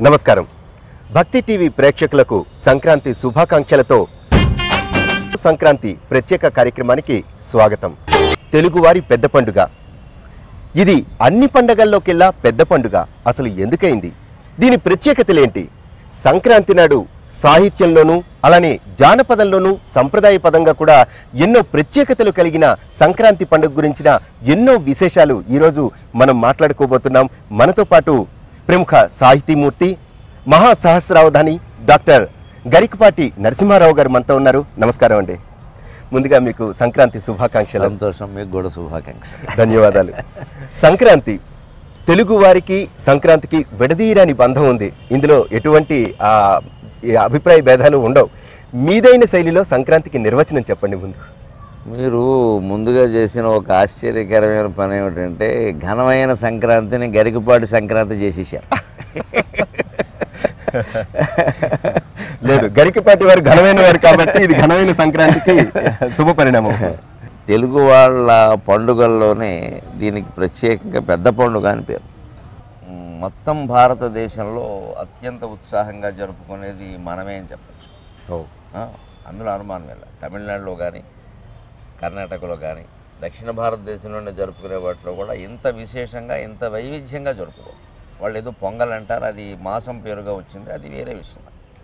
నమస్కారం భక్తి టీవీ ప్రేక్షకులకు సంక్రాంతి శుభాకాంక్షలతో సంక్రాంతి ప్రత్యేక కార్యక్రమానికి స్వాగతం తెలుగువారి పెద్ద పండుగ ఇది అన్ని పండగల్లోకెల్లా పెద్ద పండుగ అసలు ఎందుకైంది దీని ప్రత్యేకతలేంటి సంక్రాంతి నాడు సాహిత్యంలోనూ అలానే జానపదంలోనూ సంప్రదాయ పదంగా కూడా ఎన్నో ప్రత్యేకతలు కలిగిన సంక్రాంతి పండుగ గురించిన ఎన్నో విశేషాలు ఈరోజు మనం మాట్లాడుకోబోతున్నాం మనతో పాటు ప్రముఖ సాహితీమూర్తి మహాసహస్రావధాని డాక్టర్ గరికపాటి నరసింహారావు గారు మనతో ఉన్నారు నమస్కారం అండి ముందుగా మీకు సంక్రాంతి శుభాకాంక్షలు సంతోషం మీకు కూడా శుభాకాంక్ష ధన్యవాదాలు సంక్రాంతి తెలుగు వారికి సంక్రాంతికి విడదీయరాని బంధం ఉంది ఇందులో ఎటువంటి ఆ, ఈ అభిప్రాయ భేదాలు ఉండవు మీదైన శైలిలో సంక్రాంతికి నిర్వచనం చెప్పండి ముందు మీరు ముందుగా చేసిన ఒక ఆశ్చర్యకరమైన పని ఏమిటంటే ఘనమైన సంక్రాంతిని గరికపాటి సంక్రాంతి చేసేసారు లేదు గరికపాటి వారు ఘనమైన వారు కాబట్టి ఇది ఘనమైన సంక్రాంతికి శుభ పరిణామం తెలుగు వాళ్ళ పండుగల్లోనే దీనికి ప్రత్యేకంగా పెద్ద పండుగ అని పేరు మ్, మొత్తం భారతదేశంలో అత్యంత ఉత్సాహంగా జరుపుకునేది మనమే అని చెప్పచ్చు ఓ, ఆ, అందులో అనుమానం లేదు తమిళనాడులో కానీ కర్ణాటకలో కానీ దక్షిణ భారతదేశంలోనే జరుపుకునే వాటిలో కూడా ఇంత విశేషంగా ఇంత వైవిధ్యంగా జరుపుకో వాళ్ళు ఏదో పొంగల్ అంటారు అది మాసం పేరుగా వచ్చింది అది వేరే విషయం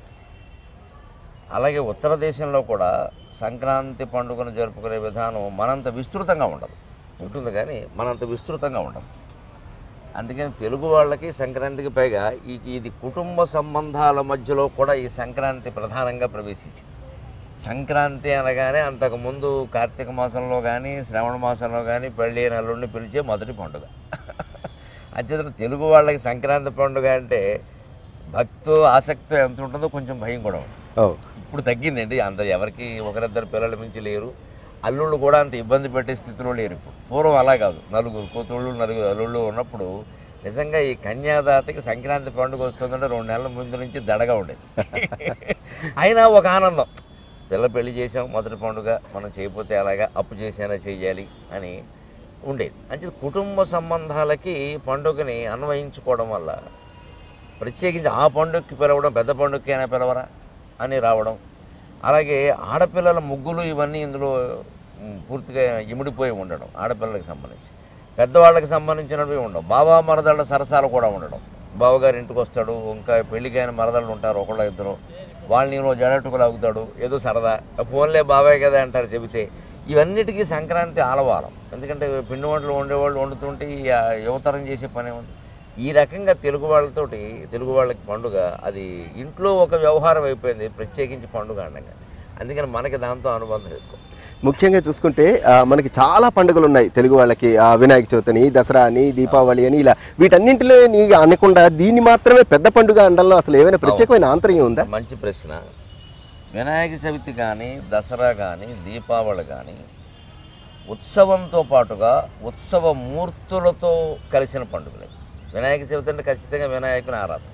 అలాగే ఉత్తర దేశంలో కూడా సంక్రాంతి పండుగను జరుపుకునే విధానం మనంత విస్తృతంగా ఉండదు ఉంటుంది కానీ మనంత విస్తృతంగా ఉండదు అందుకని తెలుగు వాళ్ళకి సంక్రాంతికి పైగా ఈ ఇది కుటుంబ సంబంధాల మధ్యలో కూడా ఈ సంక్రాంతి ప్రధానంగా ప్రవేశించింది సంక్రాంతి అనగానే అంతకుముందు కార్తీక మాసంలో కానీ శ్రావణ మాసంలో కానీ పెళ్ళి నల్లుడిని పిలిచే మొదటి పండుగ అంచేతన తెలుగు వాళ్ళకి సంక్రాంతి పండుగ అంటే భక్తో ఆసక్తి ఎంత ఉంటుందో కొంచెం భయం కూడా ఉంటుంది ఓ, ఇప్పుడు తగ్గిందండి అంత ఎవరికి ఒకరిద్దరు పిల్లల మించి లేరు అల్లుళ్ళు కూడా అంత ఇబ్బంది పెట్టే స్థితిలో లేరు ఇప్పుడు పూర్వం అలా కాదు నలుగురు కూతుళ్ళు నలుగురు అల్లుళ్ళు ఉన్నప్పుడు నిజంగా ఈ కన్యాదాతకి సంక్రాంతి పండుగ వస్తుందంటే రెండు నెలల ముందు నుంచి దడగా ఉండేది అయినా ఒక ఆనందం పిల్ల పెళ్లి చేసాం మొదటి పండుగ మనం చేయకపోతే అలాగా అప్పు చేసైనా చెయ్యాలి అని ఉండేది అంటే కుటుంబ సంబంధాలకి పండుగని అన్వయించుకోవడం వల్ల ప్రత్యేకించి ఆ పండుగకి పిలవడం పెద్ద పండుగకి అయినా పిలవరా అని రావడం అలాగే ఆడపిల్లల ముగ్గులు ఇవన్నీ ఇందులో మ్, పూర్తిగా ఇమిడిపోయి ఉండడం ఆడపిల్లలకు సంబంధించి పెద్దవాళ్ళకి సంబంధించినవి ఉండవు బాబా మరదళ్ళ సరసాలు కూడా ఉండడం బావగారు ఇంటికి వస్తాడు ఇంకా పెళ్ళికైన మరదళ్ళు ఉంటారు ఒకళ్ళ ఇద్దరు వాళ్ళని నువ్వు జడట్టుకు లాగుతాడు ఏదో సరదా ఫోన్లే బాబాయ్ కదా అంటారు చెబితే ఇవన్నిటికీ సంక్రాంతి ఆలవారం ఎందుకంటే పిండి వంటలు వండేవాళ్ళు వండుతుంటే ఈ ఆ యువతరం చేసే పనే ఉంది ఈ రకంగా తెలుగు వాళ్ళతోటి తెలుగు వాళ్ళకి పండుగ అది ఇంట్లో ఒక వ్యవహారం అయిపోయింది ప్రత్యేకించి పండుగ అనగా అందుకని మనకి దాంతో అనుబంధం ఎక్కువ ముఖ్యంగా చూసుకుంటే ఆ, మనకి చాలా పండుగలు ఉన్నాయి తెలుగు వాళ్ళకి ఆ, వినాయక చవితి అని దసరా అని దీపావళి అని ఇలా వీటన్నింటిలో నీ అనకుండా దీన్ని మాత్రమే పెద్ద పండుగ అనడంలో అసలు ఏమైనా ప్రత్యేకమైన ఆంతర్యం ఉందా మంచి ప్రశ్న వినాయక చవితి కానీ దసరా కానీ దీపావళి కానీ ఉత్సవంతో పాటుగా ఉత్సవ మూర్తులతో కలిసిన పండుగలే వినాయక చవితి అంటే ఖచ్చితంగా వినాయకుని ఆరాధన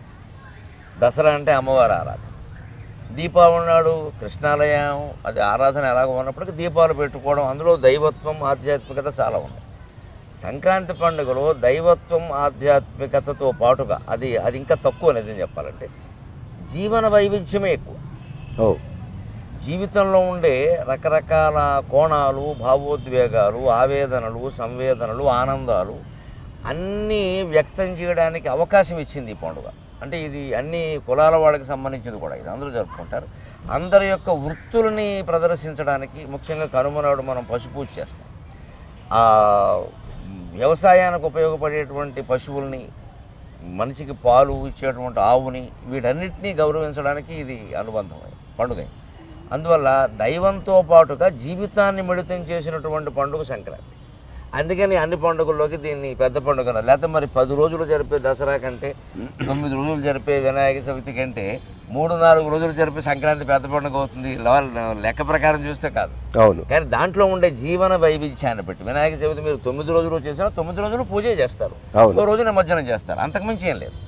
దసరా అంటే అమ్మవారి ఆరాధన దీపావళి నాడు కృష్ణాలయం అది ఆరాధన ఎలాగో ఉన్నప్పటికీ దీపాలు పెట్టుకోవడం అందులో దైవత్వం ఆధ్యాత్మికత చాలా ఉంది సంక్రాంతి పండుగలో దైవత్వం ఆధ్యాత్మికతతో పాటుగా అది అది ఇంకా తక్కువ నిజం చెప్పాలంటే జీవన వైవిధ్యమే ఎక్కువ ఓ జీవితంలో ఉండే రకరకాల కోణాలు భావోద్వేగాలు ఆవేదనలు సంవేదనలు ఆనందాలు అన్నీ వ్యక్తం చేయడానికి అవకాశం ఇచ్చింది ఈ పండుగ అంటే ఇది అన్ని కులాల వాళ్ళకి సంబంధించింది కూడా ఇది అందరూ జరుపుకుంటారు అందరి యొక్క వృత్తుల్ని ప్రదర్శించడానికి ముఖ్యంగా కనుమనాడు మనం పశుపూజ చేస్తాం ఆ వ్యవసాయానికి ఉపయోగపడేటువంటి పశువుల్ని మనిషికి పాలు ఇచ్చేటువంటి ఆవుని వీటన్నిటినీ గౌరవించడానికి ఇది అనుబంధం పండుగ అందువల్ల దైవంతో పాటుగా జీవితాన్ని మిళితం చేసినటువంటి పండుగ సంక్రాంతి అందుకని అన్ని పండుగల్లోకి దీన్ని పెద్ద పండుగ అన్నారు. లేకపోతే మరి పది రోజులు జరిపే దసరా కంటే తొమ్మిది రోజులు జరిపే వినాయక చవితి కంటే మూడు నాలుగు రోజులు జరిపే సంక్రాంతి పెద్ద పండుగ అవుతుంది లె- లెక్క ప్రకారం చూస్తే కాదు అవును కానీ దాంట్లో ఉండే జీవన వైవిధ్యాన్ని బట్టి వినాయక చవితి మీరు తొమ్మిది రోజులు చేసినా తొమ్మిది రోజులు పూజే చేస్తారు అవును. ఓ రోజు నిమజ్జనం చేస్తారు అంతకుమించి ఏం లేదు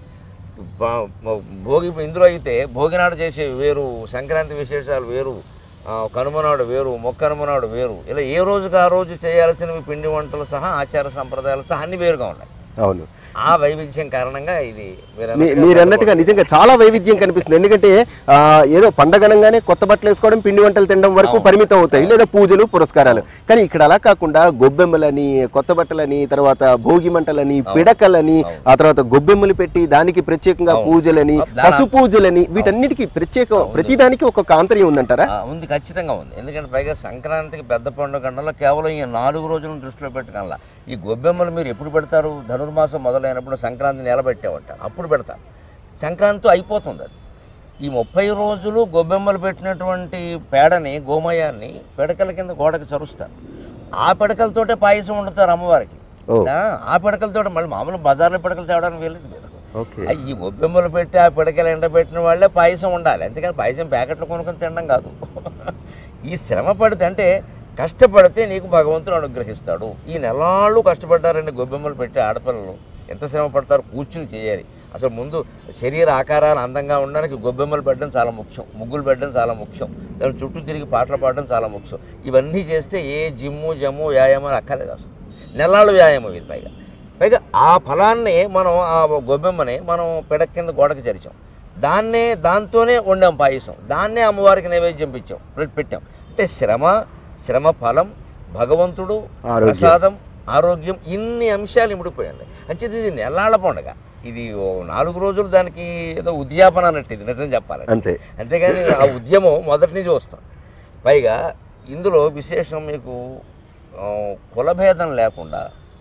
ప- ప- భోగి ఇందులో అయితే భోగినాడు చేసే వేరు సంక్రాంతి విశేషాలు వేరు ఆ, కనుమనాడు వేరు మొక్కనుమనాడు వేరు ఇలా ఏ రోజుకి ఆ రోజు చేయాల్సినవి పిండి వంటలు సహా ఆచార సంప్రదాయాలు సహా అన్ని వేరుగా ఉన్నాయి అవును ఆ వైవిధ్యం కారణంగా ఇది మీరు మీ- అన్నట్టుగా మీరు అన్నట్టుగా నిజంగా చాలా వైవిధ్యం కనిపిస్తుంది ఎందుకంటే ఆ, ఏదో పండగనంగానే కొత్త బట్టలు వేసుకోవడం పిండి వంటలు తినడం వరకు పరిమితం అవుతాయి లేదా పూజలు పురస్కారాలు కానీ ఇక్కడ అలా కాకుండా గొబ్బెమ్మలని కొత్త బట్టలని తర్వాత భోగి మంటలని పిడకలని ఆ తర్వాత గొబ్బెమ్మలు పెట్టి దానికి ప్రత్యేకంగా పూజలని పసు పూజలని వీటన్నిటికీ ప్రత్యేకం ప్రతిదానికి ఒక్కొక్క ఆంతర్యం ఉందంటారా ఆ, ఉంది ఖచ్చితంగా ఉంది ఎందుకంటే పైగా సంక్రాంతికి పెద్ద పండుగ గంటలో కేవలం ఈ నాలుగు రోజులను దృష్టిలో పెట్టగల ఈ గొబ్బెమ్మలు మీరు ఎప్పుడు పెడతారు ధనుర్మాసం మొదలైనప్పుడు సంక్రాంతి నెల పెట్టేవంటారు అప్పుడు పెడతారు సంక్రాంతి అయిపోతుంది అది ఈ ముప్పై రోజులు గొబ్బెమ్మలు పెట్టినటువంటి పేడని గోమయాన్ని పిడకల కింద గోడకి చరుస్తారు ఆ పిడకలతోటే పాయసం వండుతారు అమ్మవారికి ఓ. ఆ, ఆ పిడకలతోటి మళ్ళీ మామూలు బజార్లో పిడకలు తేవడానికి వెళ్ళదు మీరు ఓకే ఆ ఈ గొబ్బెమ్మలు పెట్టి ఆ పిడకలు ఎండబెట్టిన వాళ్ళే పాయసం ఉండాలి అంతేకాని పాయసం ప్యాకెట్లు కొనుక్కొని తినడం కాదు ఈ శ్రమ పడితే అంటే కష్టపడితే నీకు భగవంతుడు అనుగ్రహిస్తాడు ఈ నెలాళ్ళు కష్టపడ్డారండి గొబ్బెమ్మలు పెట్టి ఆడపిల్లలు ఎంత శ్రమ పడతారు కూర్చుని చేయాలి అసలు ముందు శరీర ఆకారాలు అందంగా ఉండడానికి గొబ్బెమ్మలు పెట్టడం చాలా ముఖ్యం ముగ్గులు పెట్టడం చాలా ముఖ్యం దాని చుట్టూ తిరిగి పాటలు పాడడం చాలా ముఖ్యం ఇవన్నీ చేస్తే ఏ జిమ్ము జమ్ము వ్యాయామాలు అక్కర్లేదు అసలు నెలాళ్ళు వ్యాయామం ఇది పైగా పైగా ఆ ఫలాన్ని మనం ఆ గొబ్బెమ్మని మనం పిడక కింద గోడకి చరిచాం దాన్నే దాంతోనే వండాం పాయసం దాన్నే అమ్మవారికి నైవేద్యం పెట్టాం పెట్- పెట్టాం అంటే శ్రమ శ్రమ ఫలం భగవంతుడు ఆరోగ్యం. ప్రసాదం ఆరోగ్యం ఇన్ని అంశాలు ఇమిడిపోయాయి అంచేది ఇది నెల్లాళ్ళ పండుగ ఇది ఓ నాలుగు రోజులు దానికి ఏదో ఉద్యాపన అన్నట్టు ఇది నిజం చెప్పాలంటే అంతే అంతేగాని ఆ ఉద్యమం మొదటి నుంచి వస్తాం పైగా ఇందులో విశేషం మీకు ఆ, కులభేదం లేకుండా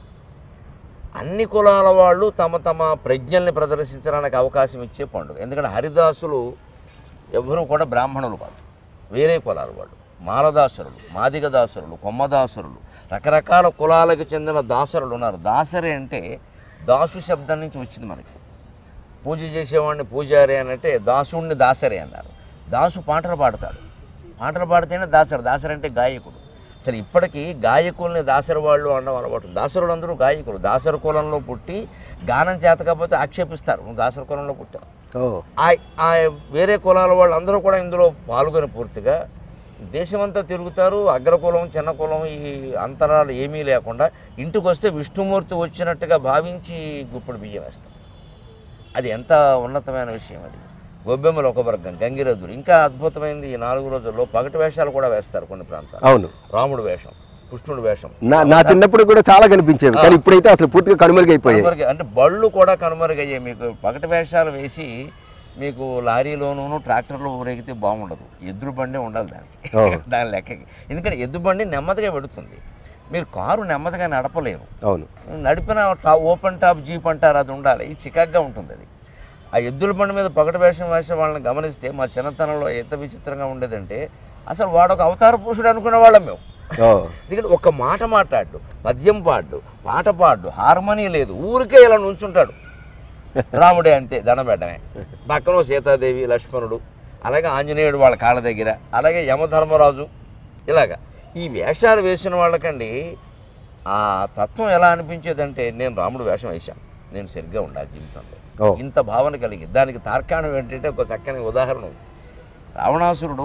అన్ని కులాల వాళ్ళు తమ తమ ప్రజ్ఞల్ని ప్రదర్శించడానికి అవకాశం ఇచ్చే పండుగ ఎందుకంటే హరిదాసులు ఎవ్వరూ కూడా బ్రాహ్మణులు కాదు వేరే కులాల వాళ్ళు మాలదాసురులు మాదిగ దాసురులు కొమ్మదాసురులు రకరకాల కులాలకు చెందిన దాసరులు ఉన్నారు దాసరి అంటే దాసు శబ్దం నుంచి వచ్చింది మనకి పూజ చేసేవాడిని పూజారి అని అంటే దాసుడిని దాసరి అన్నారు దాసు పాటలు పాడతాడు పాటలు పాడితేనే దాసరి దాసరి అంటే గాయకుడు అసలు ఇప్పటికీ గాయకుల్ని దాసరి వాళ్ళు అనడం అలవాటు దాసరులు అందరూ గాయకులు దాసరి కులంలో పుట్టి గానం చేత కాకపోతే ఆక్షేపిస్తారు నువ్వు దాసరి కులంలో పుట్టావు ఓ ఆ- ఆ వేరే కులాల వాళ్ళు అందరూ కూడా ఇందులో పాల్గొని పూర్తిగా దేశమంతా తిరుగుతారు అగ్రకులం చిన్న కులం ఈ అంతరాలు ఏమీ లేకుండా ఇంటికి వస్తే విష్ణుమూర్తి వచ్చినట్టుగా భావించి గుప్పుడు బియ్యం వేస్తాం అది ఎంత ఉన్నతమైన విషయం అది గొబ్బెమ్మలు ఒక వర్గం గంగిరెద్దులు ఇంకా అద్భుతమైనది ఈ నాలుగు రోజుల్లో పగటి వేషాలు కూడా వేస్తారు కొన్ని ప్రాంతాలు అవును రాముడు వేషం కృష్ణుడు వేషం నా నా చిన్నప్పుడు కూడా చాలా కనిపించేవి కానీ ఇప్పుడైతే అసలు పూర్తిగా కనుమరుగైపోయాయి కనుమరుగు అంటే బళ్ళు కూడా కనుమరుగయ్యాయి మీకు పగటి వేషాలు వేసి మీకు లారీలోనూ ట్రాక్టర్లో ఊరేగితే బాగుండదు ఎద్దుల బండి ఉండాలి దానికి ఓ. దాని లెక్కకి ఎందుకంటే ఎద్దు బండి నెమ్మదిగా పెడుతుంది మీరు కారు నెమ్మదిగా నడపలేరు అవును నడిపిన టా ఓపెన్ టాప్ జీప్ అంటారు అది ఉండాలి ఇది చికాగ్గా ఉంటుంది అది ఆ ఎద్దుల బండి మీద పగటి వేషం వేసే వాళ్ళని గమనిస్తే మా చిన్నతనంలో ఎంత విచిత్రంగా ఉండేదంటే అసలు వాడు ఒక అవతార పురుషుడు అనుకునే వాళ్ళం మేము ఓ ఎందుకంటే ఒక్క మాట మాట్లాడు పద్యం పాడు పాట పాడు హార్మోనీ లేదు ఊరికే ఇలా నుంచుంటాడు రాముడే అంతే దండం పెట్టడమే పక్కన ఓ సీతాదేవి లక్ష్మణుడు అలాగే ఆంజనేయుడు వాళ్ళ కాళ్ళ దగ్గర అలాగే యమధర్మరాజు ఇలాగా ఈ వేషాలు వేసిన వాళ్ళకండి ఆ తత్వం ఎలా అనిపించేదంటే నేను రాముడు వేషం వేశాను నేను సరిగ్గా ఉండాలి జీవితంలో ఓ. ఇంత భావన కలిగి దానికి తార్కాణం ఏంటంటే ఒక చక్కని ఉదాహరణ ఉంది రావణాసురుడు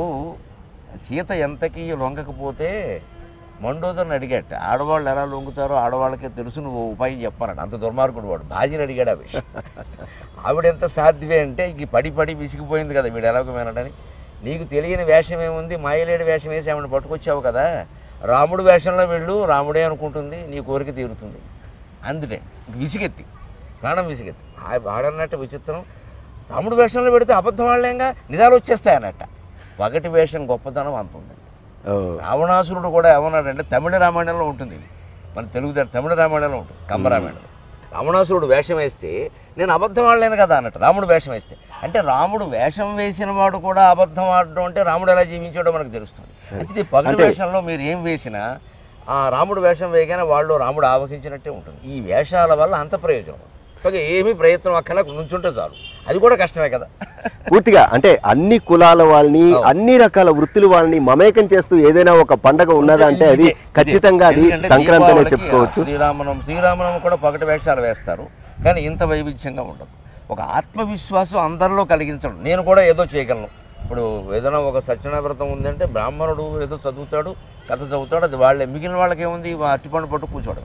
సీత ఎంతకీ లొంగకపోతే మండోదరిని అడిగాట ఆడవాళ్ళు ఎలా లొంగుతారో ఆడవాళ్ళకే తెలుసు నువ్వు ఉపాయం చెప్పానట అంత దుర్మార్గుడు వాడు భార్యని అడిగాడు అవి ఆవిడ ఎంత సాధ్యమే అంటే ఇంక పడి పడి విసిగిపోయింది కదా వీడు ఎలాగో వినడని నీకు తెలియని వేషం ఏముంది మాయలేడి వేషం వేసి ఆవిడ పట్టుకొచ్చావు కదా రాముడు వేషంలో వెళ్ళు రాముడే అనుకుంటుంది నీ కోరిక తీరుతుంది అందుకే ఇంక విసిగెత్తి ప్రాణం విసిగెత్తి ఆ వాడన్నట్టు విచిత్రం రాముడు వేషంలో పెడితే అబద్ధం వాళ్ళేంగా నిజాలు వచ్చేస్తాయి అన్నట్ట పగటి వేషం గొప్పతనం అంత ఉంది ఓ రావణాసురుడు కూడా ఏమన్నాడంటే తమిళ రామాయణంలో ఉంటుంది ఇది మన తెలుగు దగ్గర తమిళ రామాయణంలో ఉంటుంది కంబరామాయణంలో రావణాసురుడు వేషం వేస్తే నేను అబద్ధం ఆడలేను కదా అన్నట్టు రాముడు వేషం వేస్తే అంటే రాముడు వేషం వేసిన వాడు కూడా అబద్ధం ఆడడం అంటే రాముడు ఎలా జీవించాడో మనకు తెలుస్తుంది అయితే ఈ పగటి వేషంలో మీరు ఏం వేసినా ఆ రాముడు వేషం వేయగానే వాళ్ళు రాముడు ఆవహించినట్టే ఉంటుంది ఈ వేషాల వల్ల అంత ప్రయోజనం పైగా ఏమీ ప్రయత్నం అక్కల నుంచుంటే చాలు అది కూడా కష్టమే కదా పూర్తిగా అంటే అన్ని కులాల వాళ్ళని అన్ని రకాల వృత్తుల వాళ్ళని మమేకం చేస్తూ ఏదైనా ఒక పండగ ఉన్నదా అంటే అది ఇదే, ఇదే. ఖచ్చితంగా అది ఎందుకంటే సంక్రాంతి అనే దీపావళికి, చెప్పుకోవచ్చు ఆ, శ్రీరామనవమి శ్రీరామనవమి కూడా పగటి వేషాలు వేస్తారు కానీ ఇంత వైవిధ్యంగా ఉండదు ఒక ఆత్మవిశ్వాసం అందరిలో కలిగించడం నేను కూడా ఏదో చేయగలను ఇప్పుడు ఏదైనా ఒక సత్యనారాయణ వ్రతం ఉందంటే బ్రాహ్మణుడు ఏదో చదువుతాడు కథ చదువుతాడు అది వాళ్ళే మిగిలిన వాళ్ళకి ఏముంది అట్టిపండు పట్టు కూర్చోవడమే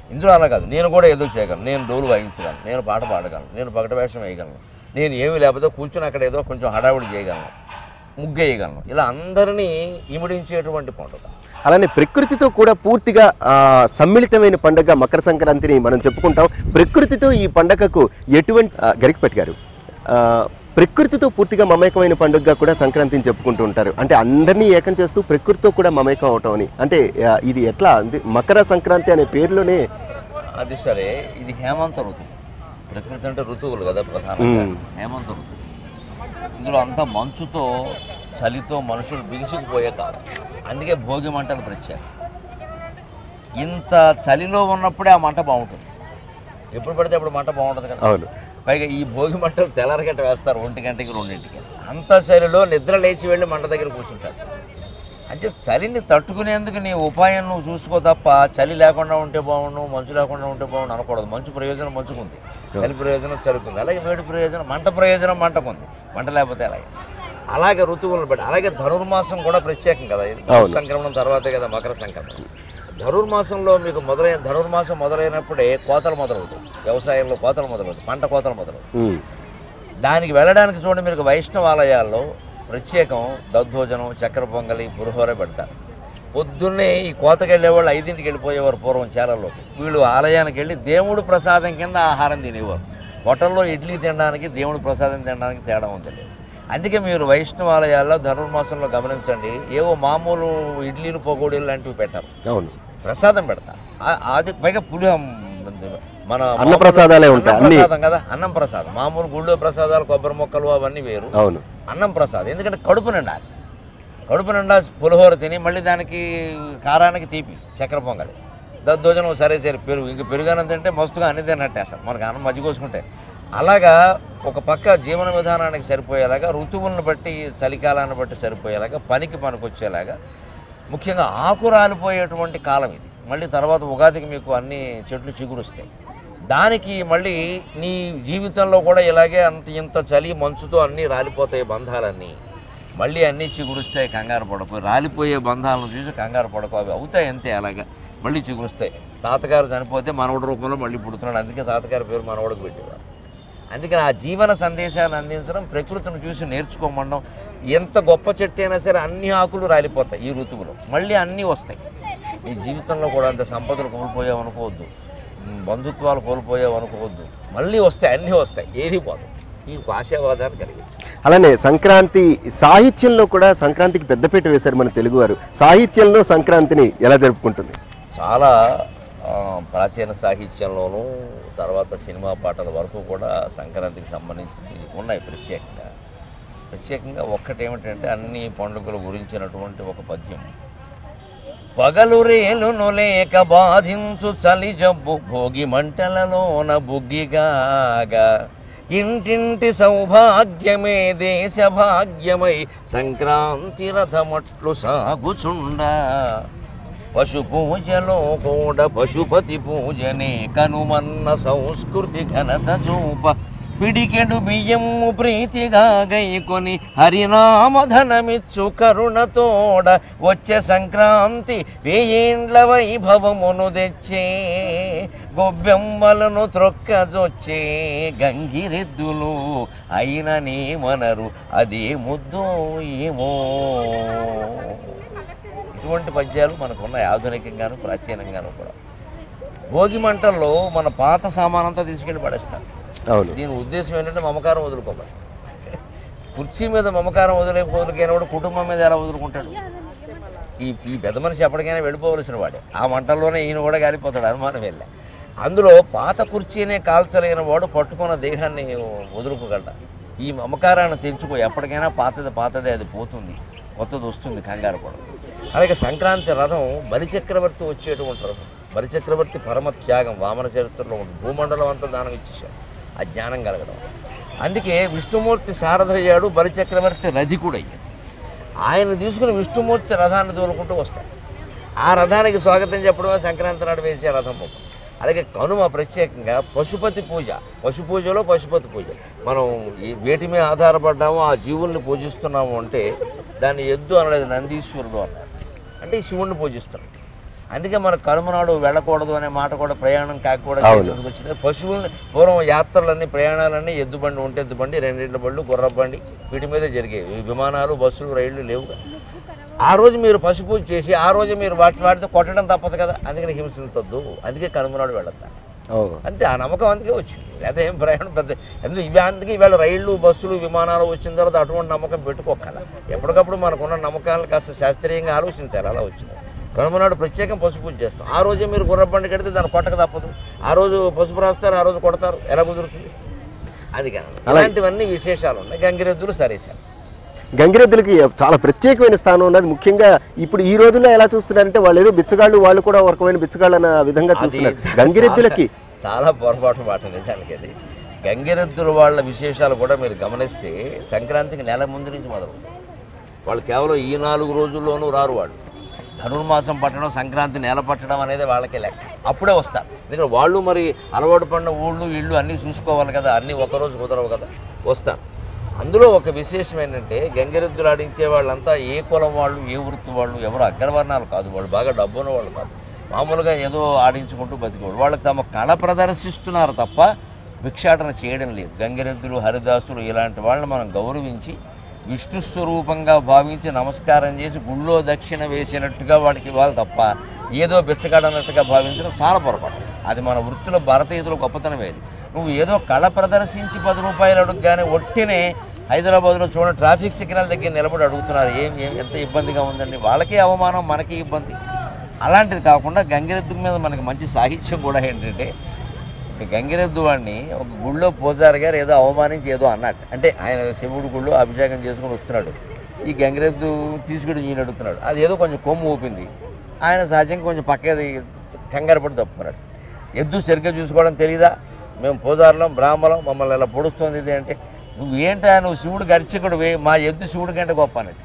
ఇందులో అలా కాదు నేను కూడా ఏదో చేయగలను నేను డోలు వాయించగలను నేను పాట పాడగలను నేను పగట వేషం వేయగలను నేను ఏమీ లేకపోతే కూర్చుని అక్కడ ఏదో కొంచెం హడావుడి చేయగలను ముగ్గు వేయగలను ఇలా అందరినీ ఇమిడించేటువంటి పండుగ అలానే ప్రకృతితో కూడా పూర్తిగా ఆ, సమ్మిళితమైన పండుగ మకర సంక్రాంతిని మనం చెప్పుకుంటాం ప్రకృతితో ఈ పండగకు ఎటువంటి ఆ, గరికపట్టి గారు ఆ, ప్రకృతితో పూర్తిగా మమేకమైన పండుగగా కూడా సంక్రాంతిని చెప్పుకుంటూ ఉంటారు అంటే అందరినీ ఏకం చేస్తూ ప్రకృతితో కూడా మమేకం అవటం అని అంటే ఆ, ఇది ఎట్లా అంది- మకర సంక్రాంతి అనే పేరులోనే అది సరే ఇది హేమంత ఋతువు ప్రకృతి అంటే ఋతువులు కదా ప్రధానంగా మ్మ్. హేమంత ఋతువు ఇందులో అంతా మంచుతో చలితో మనుషులు బిగిసిపోయే కాలం అందుకే భోగి మంటలు ప్రత్యేకం ఇంత చలిలో ఉన్నప్పుడే ఆ మంట బాగుంటుంది ఎప్పుడు పడితే అప్పుడు మంట బాగుంటుంది కదా అవును పైగా ఈ భోగి మంటలు తెల్లరగట్ట వేస్తారు ఒంటి గంటకి రెండింటికి అంత చలిలో నిద్ర లేచి వెళ్ళి మంట దగ్గర కూర్చుంటాడు అంటే చలిని తట్టుకునేందుకు నీ ఉపాయం నువ్వు చూసుకో తప్ప చలి లేకుండా ఉంటే బాగుండు మంచు లేకుండా ఉంటే బాగుండు అనకూడదు మంచు ప్రయోజనం మంచుకుంది చలి ప్రయోజనం చలుకుంది అలాగే వేడి ప్రయోజనం మంట ప్రయోజనం మంటకుంది మంట లేకపోతే అలాగే అలాగే ఋతువులను బట్టి అలాగే ధనుర్మాసం కూడా ప్రత్యేకం కదా ఇది అవును. సంక్రమణం తర్వాతే కదా మకర సంక్రమణం ధనుర్మాసంలో మీకు మొదలైన ధనుర్మాసం మొదలైనప్పుడే కోతలు మొదలవుతాయి వ్యవసాయంలో కోతలు మొదలవుతాయి పంట కోతలు మొదలవుతాయి ఉమ్. దానికి వెళ్ళడానికి చూడండి మీకు వైష్ణవ ఆలయాల్లో ప్రత్యేకం దద్దోజనం చక్కెర పొంగలి పులిహోర పెడతారు పొద్దున్నే ఈ కోతకి వెళ్ళేవాళ్ళు ఐదింటికి వెళ్ళిపోయేవారు పూర్వం చేలల్లోకి వీళ్ళు ఆలయానికి వెళ్ళి దేవుడు ప్రసాదం కింద ఆహారం తినేవారు హోటల్లో ఇడ్లీ తినడానికి దేవుడు ప్రసాదం తినడానికి తేడా ఉంటుంది అందుకే మీరు వైష్ణవ ఆలయాల్లో ధనుర్మాసంలో గమనించండి ఏవో మామూలు ఇడ్లీలు పకోడీలు లాంటివి పెట్టారు అవును ప్రసాదం పెడతారు ఆ- అది పైగా పులి మన అన్న ప్రసాదాలే ఉంటాయి, అన్నం అన్ని. ప్రసాదం కదా అన్నం ప్రసాదం మామూలు గుళ్ళో ప్రసాదాలు కొబ్బరి మొక్కలు అవన్నీ వేరు అవును అన్నం ప్రసాదం ఎందుకంటే కడుపు నిండాలి కడుపు నిండా పులిహోర తిని మళ్ళీ దానికి కారానికి తీపి చక్కెర పొంగలి దద్దోజనం సరే సరే పెరుగు ఇంక పెరుగన్నం తింటే మస్తుగా అన్ని తిన్నట్టే అసలు మనకి అన్నం మజ్జి కోసుకుంటే అలాగా ఒక పక్క జీవన విధానానికి సరిపోయేలాగా ఋతువులను బట్టి చలికాలాన్ని బట్టి సరిపోయేలాగా పనికి పనికొచ్చేలాగా ముఖ్యంగా ఆకు రాలిపోయేటువంటి కాలం ఇది మళ్ళీ తర్వాత ఉగాదికి మీకు అన్ని చెట్లు చిగురుస్తాయి దానికి మళ్ళీ నీ జీవితంలో కూడా ఇలాగే అంత ఇంత చలి మంచుతో అన్నీ రాలిపోతాయి బంధాలన్నీ మళ్ళీ అన్నీ చిగురుస్తాయి కంగారు పడకు రాలిపోయే బంధాలను చూసి కంగారు పడకు అవి అవుతాయి అంతే అలాగా మళ్ళీ చిగురుస్తాయి తాతగారు చనిపోతే మనవడి రూపంలో మళ్ళీ పుడుతున్నాడు అందుకే తాతగారి పేరు మనవడికి పెట్టేవారు అందుకని ఆ జీవన సందేశాన్ని అందించడం ప్రకృతిని చూసి నేర్చుకోమనడం ఎంత గొప్ప చెట్టు అయినా సరే అన్ని ఆకులు రాలిపోతాయి ఈ ఋతువులో మళ్ళీ అన్నీ వస్తాయి ఈ జీవితంలో కూడా అంత సంపదలు కోల్పోయావు అనుకోవద్దు ఉమ్, బంధుత్వాలు కోల్పోయావు అనుకోవద్దు మళ్ళీ వస్తాయి అన్నీ వస్తాయి ఏది పోదు ఈ ఒక ఆశావాదాన్ని కలిగింది అలానే సంక్రాంతి సాహిత్యంలో కూడా సంక్రాంతికి పెద్దపీట వేశారు మన తెలుగువారు సాహిత్యంలో సంక్రాంతిని ఎలా జరుపుకుంటుంది చాలా ఆ, ప్రాచీన సాహిత్యంలోనూ తర్వాత సినిమా పాటల వరకు కూడా సంక్రాంతికి సంబంధించి ఉన్నాయి ప్రత్యేకంగా ప్రత్యేకంగా ఒక్కటి ఏమిటంటే అన్ని పండుగల గురించినటువంటి ఒక పద్యం పగలు రేలును లేక బాధించు చలి జబ్బు భోగి మంటలలోన బుగ్గిగాగా ఇంటింటి సౌభాగ్యమే దేశ భాగ్యమై సంక్రాంతి రథమట్లు సాగుచుండా పశు పూజలో కూడా పశుపతి పూజనే కనుమన్న సంస్కృతి ఘనత చూప పిడికెడు బియ్యము ప్రీతిగా గైకొని హరినామధనమిచ్చు కరుణతోడ వచ్చే సంక్రాంతి వేయేండ్ల వైభవమును తెచ్చే గొబ్బెమ్మలను త్రొక్కజొచ్చే గంగిరెద్దులు అయిననే మనరు అదే ముద్దు ఏమో ఇటువంటి పద్యాలు మనకు ఉన్నాయి ఆధునికంగాను ప్రాచీనంగాను కూడా భోగి మంటల్లో మన పాత సామానంతా తీసుకెళ్ళి పడేస్తారు అవును దీని ఉద్దేశం ఏంటంటే మమకారం వదులుకోవాలి కుర్చీ మీద మమకారం వదిలే వదిలికైనవాడు కుటుంబం మీద ఎలా వదులుకుంటాడు ఈ ఈ పెద్ద మనిషి ఎప్పటికైనా వెళ్ళిపోవలసిన వాడే ఆ మంటల్లోనే ఈయన కూడా కాలిపోతాడు అనుమానం వెళ్ళే అందులో పాత కుర్చీనే కాల్చలేని వాడు పట్టుకున్న దేహాన్ని వదులుకోగలట ఈ మమకారాన్ని తెంచుకో ఎప్పటికైనా పాతది పాతదే అది పోతుంది కొత్తది వస్తుంది కంగారు కూడా అలాగే సంక్రాంతి రథం బలిచక్రవర్తి వచ్చేటువంటి రథం బలిచక్రవర్తి పరమ త్యాగం వామన చరిత్రలో ఉంది భూమండలం అంతా దానం ఇచ్చేశాడు ఆ జ్ఞానం కలగడం అందుకే విష్ణుమూర్తి శారదయ్యాడు బలిచక్రవర్తి రధికుడయ్యాడు ఆయన తీసుకుని విష్ణుమూర్తి రథాన్ని తోలుకుంటూ వస్తాడు ఆ రథానికి స్వాగతం చెప్పడమే సంక్రాంతి నాడు వేసే రథం ముఖం అలాగే కనుమ ప్రత్యేకంగా పశుపతి పూజ పశు పూజలో పశుపతి పూజ మనం ఈ వేటి మీద ఆధారపడ్డామో ఆ జీవుల్ని పూజిస్తున్నాము అంటే దాన్ని ఎద్దు అనలేదు నందీశ్వరుడు అన్నారు అంటే ఈ శివుణ్ణి పూజిస్తున్నాం అందుకే మన కనుమనాడు వెళ్ళకూడదు అనే మాట కూడా ప్రయాణం కాకూడదు అవును. ఎందుకు వచ్చింది పశువుల్ని పూర్వం యాత్రలన్నీ ప్రయాణాలన్నీ ఎద్దు బండి ఉంటే ఎద్దు బండి రెండింట్ల బళ్ళు గుర్ర బండి వీటి మీదే జరిగేవి ఈ విమానాలు బస్సులు రైళ్లు లేవు ఆ రోజు మీరు పశు పూజ చేసి ఆ రోజు మీరు వాటి వాటితో కొట్టడం తప్పదు కదా అందుకని హింసించొద్దు అందుకే కనుమనాడు వెళ్ళొద్దా ఓ అంతే ఆ నమ్మకం అందుకే వచ్చింది లేదా ఏం ప్రయాణం పెద్ద ఎందుకు ఇవి అందుకే ఇవాళ రైళ్లు బస్సులు విమానాలు వచ్చిన తర్వాత అటువంటి నమ్మకం పెట్టుకోకల ఎప్పటికప్పుడు మనకున్న నమ్మకాలను కాస్త శాస్త్రీయంగా ఆలోచించాలి అలా వచ్చింది కనుమనాడు ప్రత్యేకం పసుపు పూజ చేస్తాం ఆ రోజే మీరు గుర్రబండి కడితే దాన్ని కొట్టక తప్పదు ఆ రోజు పసుపు రాస్తారు ఆ రోజు కొడతారు ఎలా కుదురుతుంది అది కాదు అలాంటివన్నీ విశేషాలు ఉన్నాయి గంగిరెద్దులు సరేసారు గంగిరెద్దులకి చాలా ప్రత్యేకమైన స్థానం ఉన్నది ముఖ్యంగా ఇప్పుడు ఈ రోజుల్లో ఎలా చూస్తున్నారంటే వాళ్ళు ఏదో బిచ్చగాళ్ళు వాళ్ళు కూడా ఒక రకమైన బిచ్చగాళ్ళు అన్న విధంగా చూస్తున్నారు అది గంగిరెద్దులకి చాలా- చాలా పొరపాటు మాట నిజానికి అది గంగిరెద్దుల వాళ్ళ విశేషాలు కూడా మీరు గమనిస్తే సంక్రాంతికి నెల ముందు నుంచి మొదలవుతాయి వాళ్ళు కేవలం ఈ నాలుగు రోజుల్లోనూ రారు వాళ్ళు ధనుర్మాసం పట్టడం సంక్రాంతి నెల పట్టడం అనేది వాళ్ళకే లెక్క అప్పుడే వస్తారు ఎందుకంటే వాళ్ళు మరి అలవాటు పడిన ఊళ్ళు ఇళ్ళు అన్నీ చూసుకోవాలి కదా అన్నీ ఒకరోజు కుదరవు కదా వస్తారు అందులో ఒక విశేషం ఏంటంటే గంగిరెద్దులు ఆడించే వాళ్ళంతా ఏ కులం వాళ్ళు ఏ వృత్తి వాళ్ళు ఎవరు అగ్రవర్ణాలు కాదు వాళ్ళు బాగా డబ్బున్న వాళ్ళు కాదు మామూలుగా ఏదో ఆడించుకుంటూ బతికేవాళ్ళు వాళ్ళు తమ కళ ప్రదర్శిస్తున్నారు తప్ప భిక్షాటన చేయడం లేదు గంగిరెద్దులు హరిదాసులు ఇలాంటి వాళ్ళని మనం గౌరవించి విష్ణు స్వరూపంగా భావించి నమస్కారం చేసి గుళ్ళో దక్షిణ వేసినట్టుగా వాడికి ఇవ్వాలి తప్ప ఏదో బిచ్చగాడన్నట్టుగా భావించడం చాలా పొరపాటు అది మన వృత్తిలో భారతీయుల గొప్పతనం ఏది నువ్వు ఏదో కళ ప్రదర్శించి పది రూపాయలు అడుగుగానే ఒట్టినే హైదరాబాద్లో చూడండి ట్రాఫిక్ సిగ్నల్ దగ్గర నిలబడి అడుగుతున్నారు ఏం ఏం ఎంత ఇబ్బందిగా ఉందండి వాళ్ళకి అవమానం మనకి ఇబ్బంది అలాంటిది కాకుండా గంగిరెద్దు మీద మనకి మంచి సాహిత్యం కూడా ఏంటంటే ఒక గంగిరెద్దు వాడిని ఒక గుళ్ళో పూజారి గారు ఏదో అవమానించి ఏదో అన్నట్టు అంటే ఆయన శివుడు గుళ్ళో అభిషేకం చేసుకుని వస్తున్నాడు ఈ గంగిరెద్దు తీసుకుని ఈయన అడుగుతున్నాడు అది ఏదో కొంచెం కొమ్ము ఊపింది ఆయన సహజంగా కొంచెం పక్కది కంగారు పడి తప్పుకున్నాడు ఎద్దు సరిగ్గా చూసుకోవడం తెలీదా మేము పూజారులం బ్రాహ్మణం మమ్మల్ని ఇలా పొడుస్తుంది ఇది అంటే నువ్వు ఏంటా నువ్వు శివుడు గర్చకుడు మా ఎద్దు శివుడి కంటే గొప్ప అన్నట్టు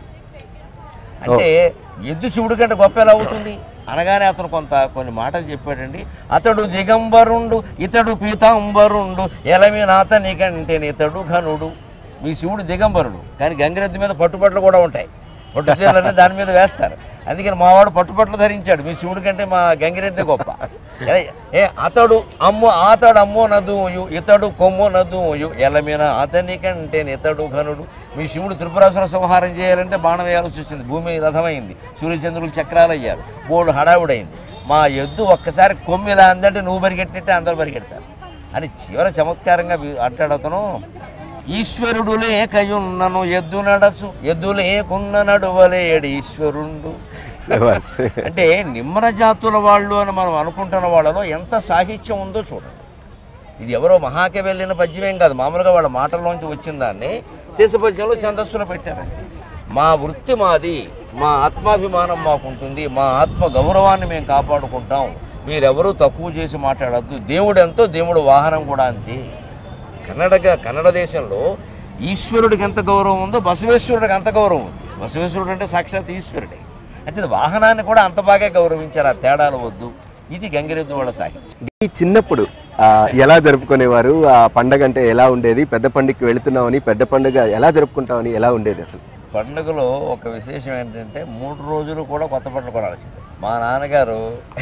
అంటే ఎద్దు శివుడి కంటే గొప్ప ఎలా అవుతుంది అనగానే అతను కొంత కొన్ని మాటలు చెప్పాడండి అతడు దిగంబరుండు ఇతడు పీతాంబరుండు ఎలమి నాత నీకంటే ఇతడు ఘనుడు మీ శివుడు దిగంబరుడు కానీ గంగిరెద్దు మీద పట్టుబట్టలు కూడా ఉంటాయి పట్టు చీరలన్నీ దాని మీద వేస్తారు అందుకని మావాడు పట్టుబట్టలు ధరించాడు మీ శివుడి కంటే మా గంగిరెద్దే గొప్ప ఏ- ఏ అతడు అమ్ము అతడు అమ్మో నదుయు ఇతడు కొమ్ము నదుయు ఎలమిన అతని కంటే ఇతడు ఘనుడు మీ శివుడు త్రిపురాసుర సంహారం చేయాలంటే బాణం వేయాల్సి వచ్చింది భూమి రథమైంది సూర్యచంద్రులు చక్రాలు అయ్యారు బోర్డు హడావుడైంది మా ఎద్దు ఒక్కసారి కొమ్మిలా అందంటే నువ్వు పరిగెట్టినట్టే అందరూ పరిగెడతారు అని చివర చమత్కారంగా వి- అంటాడు అతను ఈశ్వరుడు లేకయున్నను ఎద్దు నడచు ఎద్దు లేకున్న నడువలేడు ఈశ్వరుండు శభాష్. అంటే నిమ్మర జాతుల వాళ్ళు అని మనం అనుకుంటున్న వాళ్ళలో ఎంత సాహిత్యం ఉందో చూడండి ఇది ఎవరో మహాకవి వెళ్ళిన పద్యమేం కాదు మామూలుగా వాళ్ళ మాటల్లోంచి వచ్చిన దాన్ని శేషపద్యంలో ఛందస్సులో పెట్టారండి మా వృత్తి మాది మా ఆత్మాభిమానం మాకుంటుంది మా ఆత్మ గౌరవాన్ని మేము కాపాడుకుంటాం మీరెవరూ తక్కువ చేసి మాట్లాడద్దు దేవుడు ఎంతో దేవుడు వాహనం కూడా అంతే కన్నడగా కన్నడ దేశంలో ఈశ్వరుడికి ఎంత గౌరవం ఉందో బసవేశ్వరుడికి అంత గౌరవం ఉంది బసవేశ్వరుడు అంటే సాక్షాత్ ఈశ్వరుడే అంటే వాహనాన్ని కూడా అంత బాగా గౌరవించారు ఆ తేడాలు వద్దు ఇది గంగిరెద్దు వాళ్ళ సాహిత్యం ఈ చిన్నప్పుడు ఆ, ఎలా జరుపుకునేవారు ఆ పండగ అంటే ఎలా ఉండేది పెద్ద పండుగకి వెళుతున్నామని పెద్ద పండుగ ఎలా జరుపుకుంటామని ఎలా ఉండేది అసలు పండుగలో ఒక విశేషం ఏంటంటే మూడు రోజులు కూడా కొత్త బట్టలు కొనాల్సిందే మా నాన్నగారు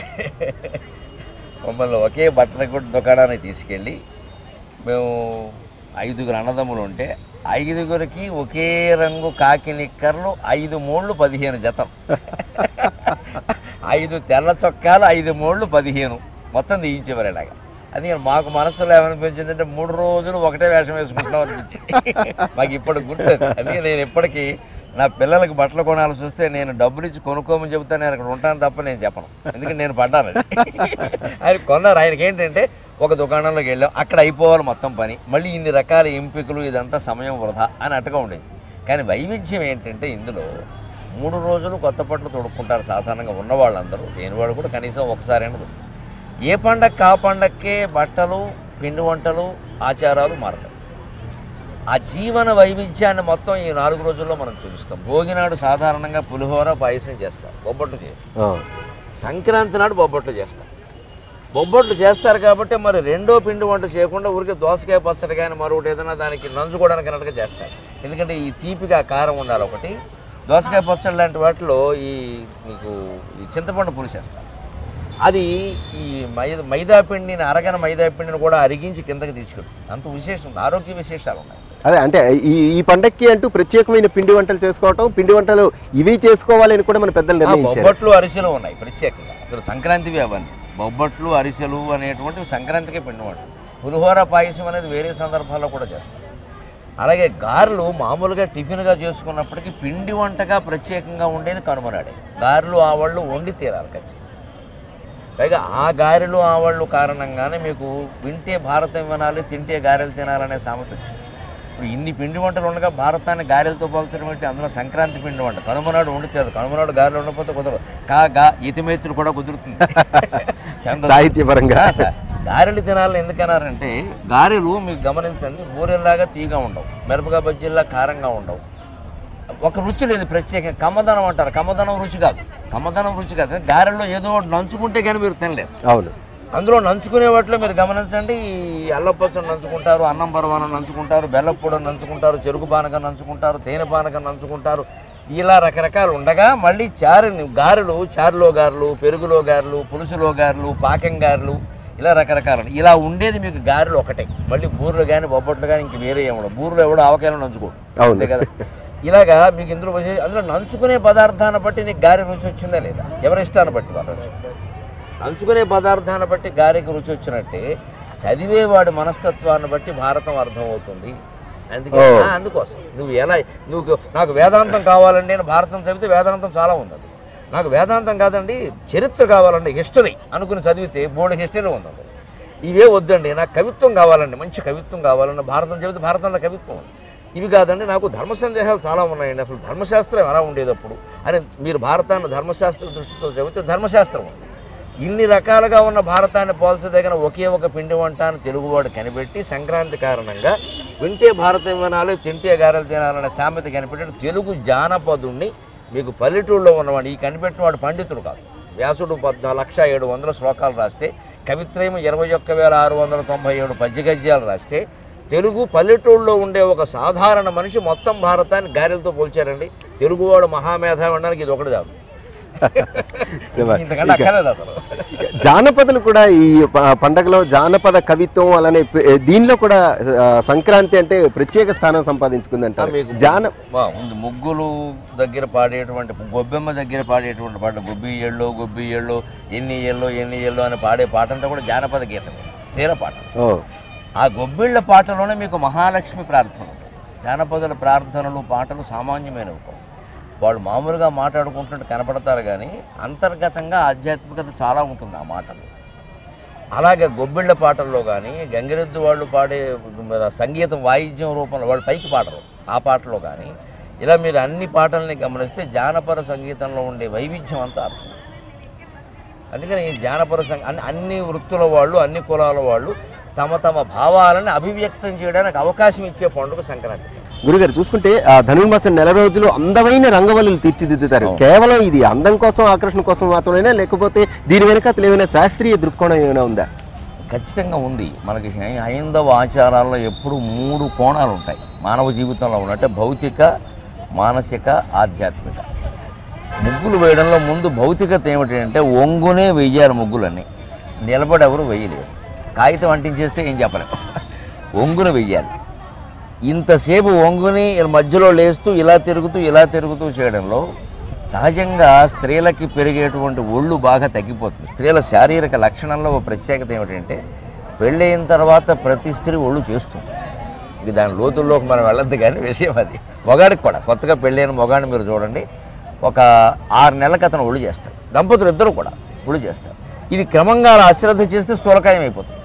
మమ్మల్ని ఒకే బట్టల కొట్టు దుకాణానికి తీసుకెళ్ళి మేము ఐదుగురు అన్నదమ్ములు ఉంటే ఐదుగురికి ఒకే రంగు కాకి నిక్కర్లు ఐదు మూళ్ళు పదిహేను జతం ఐదు తెల్ల చొక్కాలు ఐదు మూళ్ళు పదిహేను మొత్తం తీయించేవారు ఇలాగా అందుకని మాకు మనసులో ఏమనిపించిందంటే మూడు రోజులు ఒకటే వేషం వేసుకుంటున్నాం అనిపించింది మాకు ఇప్పుడు గుర్తు అది. అందుకే నేను ఇప్పటికీ నా పిల్లలకి బట్టలు కొనాల్సి వస్తే నేను డబ్బులు ఇచ్చి కొనుక్కోమని చెబుతాను నేను అక్కడ ఉంటాను తప్ప నేను చెప్పను ఎందుకంటే నేను పడ్డాను అది. ఆయన కొన్నారు ఆయనకి ఏంటంటే ఒక దుకాణంలోకి వెళ్ళాం అక్కడ అయిపోవాలి మొత్తం పని మళ్ళీ ఇన్ని రకాల ఎంపికలు ఇదంతా సమయం వృధా అని అట్టుగా ఉండేది కానీ వైవిధ్యం ఏంటంటే ఇందులో మూడు రోజులు కొత్త బట్టలు తొడుక్కుంటారు సాధారణంగా ఉన్న వాళ్ళందరూ లేని వాళ్ళు కూడా కనీసం ఒకసారి అయినా తొడుక్కుంటారు. ఏ పండగ ఆ పండగకే బట్టలు పిండి వంటలు ఆచారాలు మారతాయి ఆ జీవన వైవిధ్యాన్ని మొత్తం ఈ నాలుగు రోజుల్లో మనం చూపిస్తాం భోగి నాడు సాధారణంగా పులిహోర పాయసం చేస్తాం బొబ్బట్లు చేయం ఆ, సంక్రాంతి నాడు బొబ్బట్లు చేస్తాం బొబ్బట్లు చేస్తారు కాబట్టి మరి రెండో పిండి వంట చేయకుండా ఊరికే దోసకాయ పచ్చడి కానీ మరొకటి ఏదైనా దానికి నంచుకోవడానికి అన్నట్టుగా చేస్తారు ఎందుకంటే ఈ తీపిగా కారం ఉండాలి ఒకటి దోసకాయ పచ్చడి లాంటి వాటిలో ఈ మీకు ఈ చింతపండు పులుసు వేస్తారు అది ఈ మైదా మైదా పిండిని అరగన మైదా పిండిని కూడా అరిగించి కిందకి తీసుకెళ్తుంది అంత విశేషం ఉంది. ఆరోగ్య విశేషాలు ఉన్నాయి అదే అంటే ఈ ఈ పండక్కి అంటూ ప్రత్యేకమైన పిండి వంటలు చేసుకోవటం పిండి వంటలు ఇవి చేసుకోవాలని కూడా మన పెద్దలు ఆ, నిర్ణయించారు బొబ్బట్లు అరిసెలు ఉన్నాయి ప్రత్యేకంగా అసలు సంక్రాంతివి అవన్నీ బొబ్బట్లు అరిసెలు అనేటువంటివి సంక్రాంతికే పిండి వంటలు పులిహోర పాయసం అనేది వేరే సందర్భాల్లో కూడా చేస్తారు అలాగే గారెలు మామూలుగా టిఫిన్గా చేసుకున్నప్పటికీ పిండి వంటగా ప్రత్యేకంగా ఉండేది కనుమనాడే గారెలు ఆవళ్ళు వండి తీరాలి ఖచ్చితంగా పైగా ఆ గారెలు ఆవళ్ళు కారణంగానే మీకు వింటే భారతం వినాలి తింటే గారెలు తినాలనే సామెత వచ్చింది ఇప్పుడు ఇన్ని పిండి వంటలు ఉండగా భారతాన్ని గారెలతో పోల్చడం ఏంటి అందులో సంక్రాంతి పిండి వంట కనుమనాడు వండుతుంది కనుమనాడు గారెలు ఉండకపోతే కుదరదు కా గా ఇతిమైత్రులు కూడా కుదురుతుంది చంద్ర- సాహిత్యపరంగా ఆ, సార్. గారెలు తినాలని ఎందుకన్నారంటే గారెలు మీకు గమనించండి బూరెల్లాగా తీగా ఉండవు మిరపకాయ బజ్జీల్లా కారంగా ఉండవు ఒక రుచి లేదు ప్రత్యేకంగా కమ్మదనం అంటారు కమ్మదనం రుచి కాదు కమ్మదనం రుచి కాదు గారెల్లో ఏదో ఒకటి నంచుకుంటే కానీ మీరు తినలేరు అవును అందులో నంచుకునే వాటిలో మీరు గమనించండి ఈ అల్లపచ్చని నంచుకుంటారు అన్నం పరమానం నంచుకుంటారు బెల్లపూడ నంచుకుంటారు చెరుకు పానకం నంచుకుంటారు తేనె పానకం నంచుకుంటారు ఇలా రకరకాలు ఉండగా మళ్ళీ చారుని గారెలు చారులో గారెలు పెరుగులో గారెలు పులుసులో గారెలు పాకం గారెలు ఇలా రకరకాలు ఇలా ఉండేది మీకు గారెలు ఒకటే మళ్ళీ బూరెలు కానీ బొబ్బట్లు కానీ ఇంక వేరే ఏమో బూరెలు ఎవడో ఆవకాయలు నంచుకోడు అవును. అంతే కదా ఇలాగా మీకు ఇందులో వచ్చే- అందులో నంచుకునే పదార్థాన్ని బట్టి నీకు గారె రుచి వచ్చిందా లేదా ఎవరి ఇష్టాన్ని బట్టి వాళ్ళ రుచి నంచుకునే పదార్థాన్ని బట్టి గారెకి రుచి వచ్చినట్టే చదివేవాడి మనస్తత్వాన్ని బట్టి భారతం అర్థమవుతుంది అందుకే ఓ. ఆ, అందుకోసం నువ్వు ఎలా నువ్వు నాకు వేదాంతం కావాలండి నేను భారతం చదివితే వేదాంతం చాలా ఉంది అది. నాకు వేదాంతం కాదండి చరిత్ర కావాలండి హిస్టరీ అనుకుని చదివితే బోర్డు హిస్టరీ ఉంది ఇవే వద్దండి నాకు కవిత్వం కావాలండి మంచి కవిత్వం కావాలండి భారతం చదివితే భారతంలో కవిత్వం ఉంది ఇవి కాదండి నాకు ధర్మ సందేహాలు చాలా ఉన్నాయండి అసలు ధర్మశాస్త్రం ఎలా ఉండేది అప్పుడు అని మీరు భారతాన్ని ధర్మశాస్త్ర దృష్టితో చదివితే ధర్మశాస్త్రం ఉంది ఇన్ని రకాలుగా ఉన్న భారతాన్ని పోల్చదగిన ఒకే ఒక పిండి వంట అని తెలుగువాడు కనిపెట్టి సంక్రాంతి కారణంగా వింటే భారతం వినాలి తింటే గారెలు తినాలనే సామెత కనిపెట్టి తెలుగు జానపదుణ్ణి మీకు పల్లెటూరులో ఉన్నవాడు ఈ కనిపెట్టిన వాడు పండితుడు కాదు వ్యాసుడు పద్నాలుగు లక్ష ఏడు వందల శ్లోకాలు రాస్తే కవిత్రయం ఇరవై ఒక్క వేల ఆరు వందల తొంభై ఏడు పద్యగద్యాలు రాస్తే తెలుగు పల్లెటూరులో ఉండే ఒక సాధారణ మనిషి మొత్తం భారతాన్ని గారెలతో పోల్చారండి తెలుగువాడు మహామేధావి అనడానికి ఇది ఒకటి కాదు శివ. ఇంతకంటే అక్కర్లేదు అసలు ఇక జానపదులు కూడా ఈ ప- పండగలో జానపద కవిత్వం అలానే ప్ర- దీనిలో కూడా ఆ, సంక్రాంతి అంటే ప్రత్యేక స్థానం సంపాదించుకుందంటారు మీకు జాన మా ముందు ముగ్గులు దగ్గర పాడేటువంటి గొబ్బెమ్మ దగ్గర పాడేటువంటి పాట గొబ్బి ఎళ్ళు గొబ్బి ఎళ్ళు ఎన్ని ఎల్లో ఎన్ని ఎల్లో అని పాడే పాట అంతా కూడా జానపద గీతం స్థిర పాట ఓ ఆ గొబ్బిళ్ళ పాటలోనే మీకు మహాలక్ష్మి ప్రార్థన ఉంటుంది. జానపదుల ప్రార్థనలు పాటలు సామాన్యమైనవి కావు. వాళ్ళు మామూలుగా మాట్లాడుకుంటున్నట్టు కనపడతారు కానీ అంతర్గతంగా ఆధ్యాత్మికత చాలా ఉంటుంది ఆ మాటలు అలాగే గొబ్బిళ్ళ పాటల్లో కానీ గంగిరెద్దు వాళ్ళు పాడే సంగీతం వాయిద్యం రూపంలో వాళ్ళు పైకి పాడరు ఆ పాటలో కానీ ఇలా మీరు అన్ని పాటల్ని గమనిస్తే జానపద సంగీతంలో ఉండే వైవిధ్యం అంతా అర్థం అందుకని ఈ జానపద సంగ అన్ని అన్ని వృత్తుల వాళ్ళు అన్ని కులాల వాళ్ళు తమ తమ భావాలను అభివ్యక్తం చేయడానికి అవకాశం ఇచ్చే పండుగ సంక్రాంతి గురుగారు చూసుకుంటే ఆ ధనుర్మాసం నెల రోజులు అందమైన రంగవల్లులు తీర్చిదిద్దుతారు కేవలం ఇది అందం కోసం ఆకర్షణ కోసం మాత్రమేనా లేకపోతే దీని వెనుక అసలు ఏమైనా శాస్త్రీయ దృక్కోణం ఏమైనా ఉందా ఖచ్చితంగా ఉంది మనకి హై- హైందవ ఆచారాల్లో ఎప్పుడు మూడు కోణాలు ఉంటాయి మానవ జీవితంలో ఉన్నట్టే భౌతిక మానసిక ఆధ్యాత్మిక ముగ్గులు వేయడంలో ముందు భౌతికత ఏమిటి అంటే ఒంగునే వెయ్యాలి ముగ్గులన్నీ నిలబడి ఎవరు వెయ్యలేరు కాగితం అంటించేస్తే ఏం చెప్పలేము ఒంగున వెయ్యాలి ఇంతసేపు ఒంగుని మధ్యలో లేస్తూ ఇలా తిరుగుతూ ఇలా తిరుగుతూ చేయడంలో సహజంగా స్త్రీలకి పెరిగేటువంటి ఒళ్ళు బాగా తగ్గిపోతుంది స్త్రీల శారీరక లక్షణంలో ఒక ప్రత్యేకత ఏమిటంటే పెళ్ళయిన తర్వాత ప్రతి స్త్రీ ఒళ్ళు చేస్తుంది ఇక దాని లోతుల్లోకి మనం వెళ్ళద్దు కానీ విషయం అది మొగాడికి కూడా కొత్తగా పెళ్ళైన మొగాడిని మీరు చూడండి ఒక ఆరు నెలలకు అతను ఒళ్ళు చేస్తాడు దంపతులు ఇద్దరు కూడా ఒళ్ళు చేస్తారు ఇది క్రమంగా అలా అశ్రద్ధ చేస్తే స్థూలకాయం అయిపోతుంది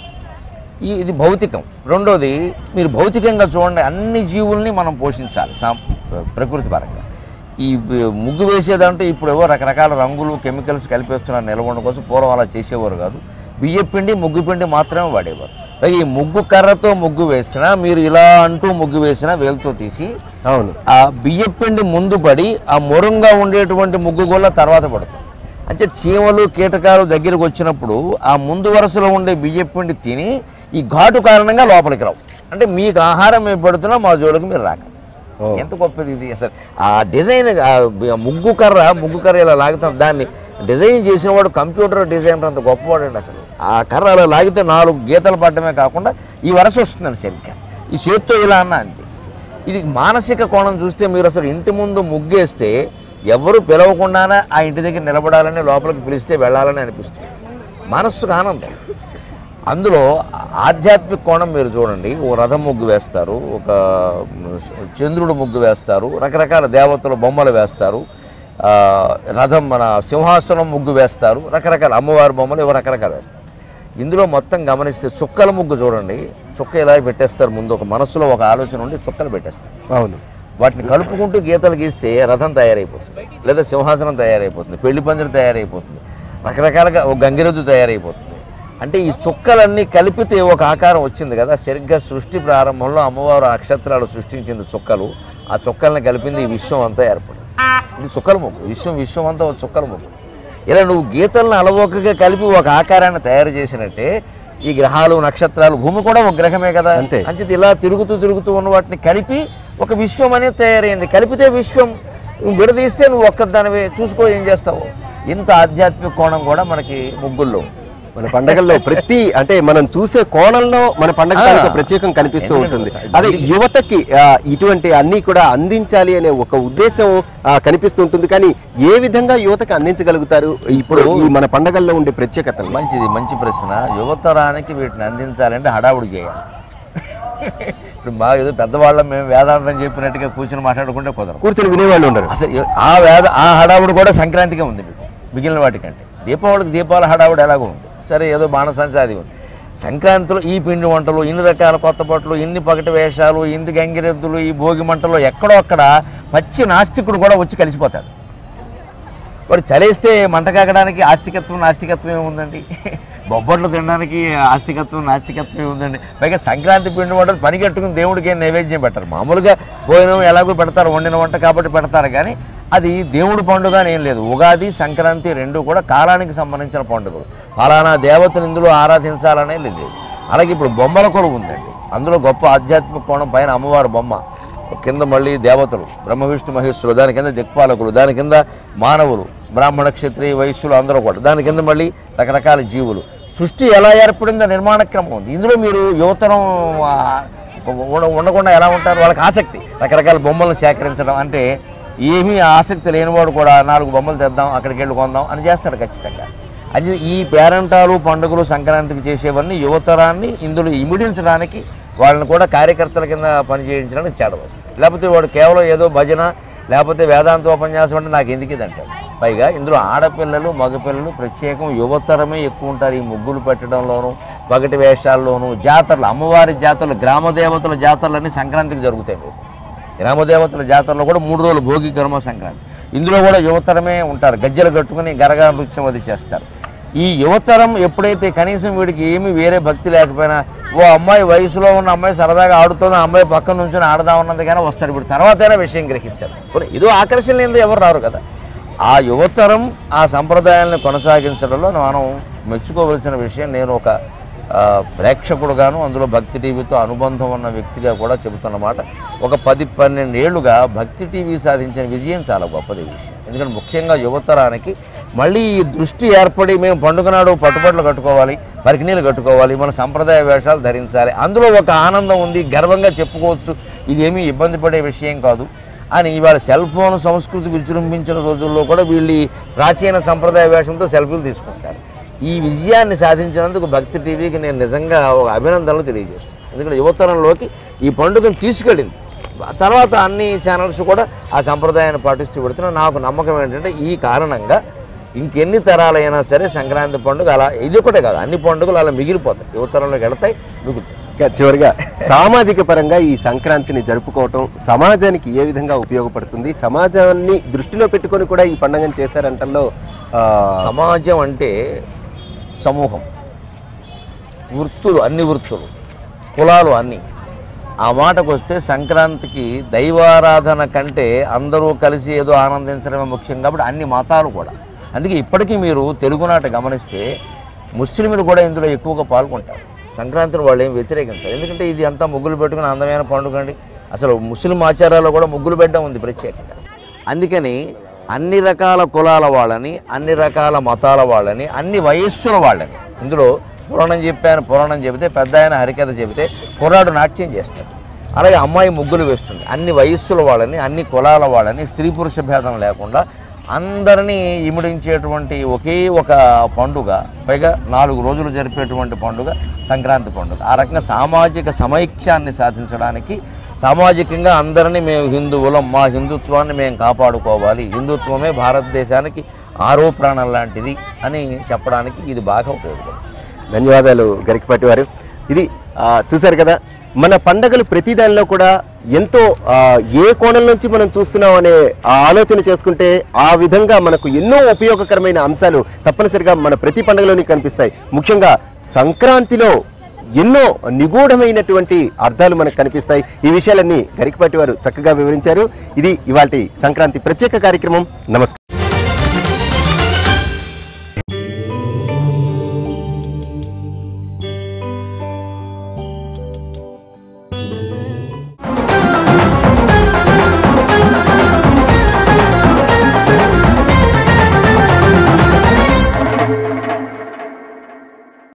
ఈ ఇది భౌతికం రెండోది మీరు భౌతికంగా చూడండి అన్ని జీవుల్ని మనం పోషించాలి సా ప్రకృతి పరంగా ఈ బ- ముగ్గు వేసేదంటే ఇప్పుడు ఏవో రకరకాల రంగులు కెమికల్స్ కలిపేస్తున్నారు నిలబడడం కోసం పూర్వం అలా చేసేవారు కాదు బియ్య పిండి ముగ్గు పిండి మాత్రమే వాడేవారు పైగా ఈ ముగ్గు కర్రతో ముగ్గు వేసినా మీరు ఇలా అంటూ ముగ్గు వేసినా వేలుతో తీసి అవును ఆ బియ్య పిండి ముందు పడి ఆ మొరంగా ఉండేటువంటి ముగ్గు గోళ్ళ తర్వాత పడుతుంది అంటే చీమలు కీటకాలు దగ్గరికి వచ్చినప్పుడు ఆ ముందు వరుసలో ఉండే బియ్య పిండి తిని ఈ ఘాటు కారణంగా లోపలికి రావు అంటే మీకు ఆహారం మేము పెడుతున్నా మా జోలికి మీరు రాక ఓ. ఎంత గొప్పది ఇది అసలు ఆ డిజైన్ ఆ బి- ముగ్గు కర్ర ముగ్గు కర్ర ఇలా లాగుతాం దాన్ని డిజైన్ చేసిన వాడు కంప్యూటర్ డిజైనర్ అంత గొప్పవాడండి అసలు ఆ కర్ర అలా లాగితే నాలుగు గీతలు పడటమే కాకుండా ఈ వరస వస్తుందండి సరిగ్గా ఈ చేత్తో ఇలా అన్న అంతే ఇది మానసిక కోణం చూస్తే మీరు అసలు ఇంటి ముందు ముగ్గేస్తే ఎవరు పిలవకుండానే ఆ ఇంటి దగ్గర నిలబడాలని లోపలికి పిలిస్తే వెళ్ళాలని అనిపిస్తుంది మనస్సుకు ఆనందం అందులో ఆధ్యాత్మిక కోణం మీరు చూడండి ఓ రథం ముగ్గు వేస్తారు ఒక చంద్రుడు ముగ్గు వేస్తారు రకరకాల దేవతల బొమ్మలు వేస్తారు ఆ, రథం మన సింహాసనం ముగ్గు వేస్తారు రకరకాల అమ్మవారి బొమ్మలు ఇవి రకరకాలు వేస్తారు ఇందులో మొత్తం గమనిస్తే చుక్కల ముగ్గు చూడండి చుక్క ఇలా పెట్టేస్తారు ముందు ఒక మనసులో ఒక ఆలోచన ఉండి చుక్కలు పెట్టేస్తారు అవును వాటిని కలుపుకుంటూ గీతలు గీస్తే రథం తయారైపోతుంది లేదా సింహాసనం తయారైపోతుంది పెళ్లి పందిరి తయారైపోతుంది రకరకాలుగా ఒక గంగిరెద్దు తయారైపోతుంది అంటే ఈ చుక్కలన్నీ కలిపితే ఒక ఆకారం వచ్చింది కదా సరిగ్గా సృష్టి ప్రారంభంలో అమ్మవారు నక్షత్రాలు సృష్టించింది చుక్కలు ఆ చుక్కల్ని కలిపింది ఈ విశ్వం అంతా ఏర్పడింది ఇది చుక్కల ముగ్గు విశ్వం విశ్వం అంతా ఒక చుక్కల ముగ్గు ఇలా నువ్వు గీతలను అలవోకగా కలిపి ఒక ఆకారాన్ని తయారు చేసినట్టే ఈ గ్రహాలు నక్షత్రాలు భూమి కూడా ఒక గ్రహమే కదా అంతే. అంచేది ఇలా తిరుగుతూ తిరుగుతూ ఉన్న వాటిని కలిపి ఒక విశ్వం అనేది తయారైంది కలిపితే విశ్వం నువ్వు విడదీస్తే నువ్వు ఒక్కదానివే చూసుకో ఏం చేస్తావు ఇంత ఆధ్యాత్మిక కోణం కూడా మనకి ముగ్గుల్లో ఉంది. మన పండగల్లో ప్రతి అంటే మనం చూసే కోణంలో మన పండగ ఆ. తాలూకా ప్రత్యేకం కనిపిస్తూ ఎందుకంటే ఉంటుంది అదే యువతకి ఆ, ఇటువంటి అన్ని కూడా అందించాలి అనే ఒక ఉద్దేశం ఆ, కనిపిస్తూ ఉంటుంది కానీ ఏ విధంగా యువతకి అందించగలుగుతారు ఇప్పుడు ఈ మన పండగల్లో ఉండే ప్రత్యేకతలు మంచిది మంచి ప్రశ్న యువతరానికి వీటిని అందించాలంటే హడావుడి చేయాలి ఇప్పుడు మా ఏదో పెద్దవాళ్ళం మేము వేదాంతం చెప్పినట్టుగా కూర్చొని మాట్లాడుకుంటే కుదరదు కూర్చొని వినేవాళ్ళు ఉండరు అసలు ఆ వేద ఆ హడావుడి కూడా సంక్రాంతికే ఉంది మీకు మిగిలిన వాటికంటే దీపావళికి దీపావళి హడావుడి ఎలాగో ఉంది సరే ఏదో బాణసంచ అది ఉంది సంక్రాంతిలో ఈ పిండి వంటలు ఇన్ని రకాల కొత్త బట్టలు ఇన్ని పగటి వేషాలు ఇన్ని గంగిరెద్దులు ఈ భోగి మంటలు ఎక్కడో అక్కడ పచ్చి నాస్తికుడు కూడా వచ్చి కలిసిపోతాడు వాడు చలేస్తే మంట కాగడానికి ఆస్తికత్వం నాస్తికత్వం ఏముందండి బొబ్బట్లు తినడానికి ఆస్తికత్వం నాస్తికత్వం ఏముందండి పైగా సంక్రాంతి పిండి వంటలు పని కట్టుకుని దేవుడికి ఏం నైవేద్యం పెట్టరు మామూలుగా భోజనం ఎలాగో పెడతారు వండిన వంట కాబట్టి పెడతారు కానీ అది దేవుడి పండుగ అని ఏం లేదు ఉగాది సంక్రాంతి రెండు కూడా కాలానికి సంబంధించిన పండుగలు ఫలానా దేవతను ఇందులో ఆరాధించాలనే లేదు అలాగే ఇప్పుడు బొమ్మల కొలువు ఉందండి అందులో గొప్ప ఆధ్యాత్మిక కోణం పైన అమ్మవారి బొమ్మ కింద మళ్ళీ దేవతలు బ్రహ్మ విష్ణు మహేశ్వరులు దాని కింద దిక్పాలకులు దాని కింద మానవులు బ్రాహ్మణ క్షత్రియ వైశ్యులు అందరూ కూడా దాని కింద మళ్ళీ రకరకాల జీవులు సృష్టి ఎలా ఏర్పడిందో నిర్మాణ క్రమం ఉంది ఇందులో మీరు యువతరం ఆ, ఉండ- ఉండకుండా ఎలా ఉంటారు వాళ్ళకి ఆసక్తి రకరకాల బొమ్మలను సేకరించడం అంటే ఏమీ ఆసక్తి లేనివాడు కూడా నాలుగు బొమ్మలు తెద్దాం అక్కడికి వెళ్ళి కొందాం అని చేస్తాడు ఖచ్చితంగా అది ఈ పేరంటాలు పండుగలు సంక్రాంతికి చేసేవన్నీ యువతరాన్ని ఇందులో ఇమిడించడానికి వాళ్ళని కూడా కార్యకర్తల కింద పనిచేయించడానికి చేడవస్తుంది లేకపోతే వాడు కేవలం ఏదో భజన లేకపోతే వేదాంత ఉపన్యాసం అంటే నాకు ఎందుకు ఇది అంటారు పైగా ఇందులో ఆడపిల్లలు మగపిల్లలు ప్రత్యేకం యువతరమే ఎక్కువ ఉంటారు ఈ ముగ్గులు పెట్టడంలోనూ పగటి వేషాల్లోనూ జాతరలు అమ్మవారి జాతరలు గ్రామ దేవతల జాతరలన్నీ సంక్రాంతికి జరుగుతాయి మీకు గ్రామదేవతల జాతరలో కూడా మూడు రోజులు భోగి కర్మ సంక్రాంతి ఇందులో కూడా యువతరమే ఉంటారు గజ్జలు కట్టుకుని గరగా నృత్యం అది చేస్తారు ఈ యువతరం ఎప్పుడైతే కనీసం వీడికి ఏమీ వేరే భక్తి లేకపోయినా ఓ అమ్మాయి వయసులో ఉన్న అమ్మాయి సరదాగా ఆడుతున్న అమ్మాయి పక్కన నుంచి ఆడదామన్నది కానీ వస్తాడు ఇప్పుడు తర్వాతైనా విషయం గ్రహిస్తాడు పోనీ ఇదో ఆకర్షణ లేనిది ఎవరు రారు కదా ఆ యువతరం ఆ సంప్రదాయాలను కొనసాగించడంలో మనం మెచ్చుకోవలసిన విషయం నేను ఒక ఆ, ప్రేక్షకుడుగాను అందులో భక్తి టీవీతో అనుబంధం ఉన్న వ్యక్తిగా కూడా చెబుతున్నమాట ఒక పది పన్నెండు ఏళ్లుగా భక్తి టీవీ సాధించిన విజయం చాలా గొప్పది ఈ విషయం ఎందుకంటే ముఖ్యంగా యువతరానికి మళ్ళీ ఈ దృష్టి ఏర్పడి మేము పండుగ నాడు పట్టుబట్టలు కట్టుకోవాలి పరికినీళ్ళు కట్టుకోవాలి మన సంప్రదాయ వేషాలు ధరించాలి అందులో ఒక ఆనందం ఉంది గర్వంగా చెప్పుకోవచ్చు ఇదేమీ ఇబ్బంది పడే విషయం కాదు అని ఇవాళ సెల్ ఫోన్ సంస్కృతి విజృంభించిన రోజుల్లో కూడా వీళ్ళు ఈ ప్రాచీన సంప్రదాయ వేషంతో సెల్ఫీలు తీసుకుంటారు ఈ విజయాన్ని సాధించినందుకు భక్తి టీవీకి నేను నిజంగా ఒక అభినందనలు తెలియజేస్తాను ఎందుకంటే యువతరంలోకి ఈ పండుగను తీసుకెళ్ళింది ఆ తర్వాత అన్ని ఛానల్స్ కూడా ఆ సంప్రదాయాన్ని పాటిస్తూ పెడుతున్నా నాకు నమ్మకం ఏంటంటే ఈ కారణంగా ఇంకెన్ని తరాలైనా సరే సంక్రాంతి పండుగ అలా ఇది ఒకటే కాదు అన్ని పండుగలు అలా మిగిలిపోతాయి యువతరంలోకి వెళతాయి మిగులుతాయి ఇంకా చివరిగా సామాజిక పరంగా ఈ సంక్రాంతిని జరుపుకోవటం సమాజానికి ఏ విధంగా ఉపయోగపడుతుంది సమాజాన్ని దృష్టిలో పెట్టుకొని కూడా ఈ పండుగను చేశారంటల్లో ఆ, సమాజం అంటే సమూహం వృత్తులు అన్ని వృత్తులు కులాలు అన్నీ ఆ మాటకు వస్తే సంక్రాంతికి దైవారాధన కంటే అందరూ కలిసి ఏదో ఆనందించడమే ముఖ్యం కాబట్టి అన్ని మతాలు కూడా అందుకే ఇప్పటికీ మీరు తెలుగునాట గమనిస్తే ముస్లింలు కూడా ఇందులో ఎక్కువగా పాల్గొంటారు సంక్రాంతిని వాళ్ళు ఏం వ్యతిరేకించారు ఎందుకంటే ఇది అంతా ముగ్గులు పెట్టుకుని అందమైన పండుగ అండి అసలు ముస్లిం ఆచారాల్లో కూడా ముగ్గులు పెట్టడం ఉంది ప్రత్యేకంగా అందుకని అన్ని రకాల కులాల వాళ్ళని అన్ని రకాల మతాల వాళ్ళని అన్ని వయస్సుల వాళ్ళని ఇందులో పురాణం చెప్పాను పురాణం చెబితే పెద్ద ఆయన హరికథ చెబితే కుర్రాడు నాట్యం చేస్తాడు అలాగే అమ్మాయి ముగ్గులు వేస్తుంది అన్ని వయస్సుల వాళ్ళని అన్ని కులాల వాళ్ళని స్త్రీ పురుష భేదం లేకుండా అందరినీ ఇమిడించేటువంటి ఒకే ఒక పండుగ పైగా నాలుగు రోజులు జరిపేటువంటి పండుగ సంక్రాంతి పండుగ ఆ రకంగా సామాజిక సమైక్యాన్ని సాధించడానికి సామాజికంగా అందరినీ మేము హిందువులం మా హిందుత్వాన్ని మేము కాపాడుకోవాలి హిందుత్వమే భారతదేశానికి ఆరో ప్రాణం లాంటిది అని చెప్పడానికి ఇది బాగా ఉపయోగపడుతుంది ధన్యవాదాలు గరికపాటి వారు ఇది ఆ, చూశారు కదా మన పండగలు ప్రతి దానిలో కూడా ఎంతో ఆ, ఏ కోణం నుంచి మనం చూస్తున్నాం అనే ఆ ఆలోచన చేసుకుంటే ఆ విధంగా మనకు ఎన్నో ఉపయోగకరమైన అంశాలు తప్పనిసరిగా మన ప్రతి పండుగలోని కనిపిస్తాయి ముఖ్యంగా సంక్రాంతిలో ఎన్నో నిగూఢమైనటువంటి అర్థాలు మనకు కనిపిస్తాయి ఈ విషయాలన్నీ గరికపాటి వారు చక్కగా వివరించారు ఇది ఇవాళ సంక్రాంతి ప్రత్యేక కార్యక్రమం నమస్కారం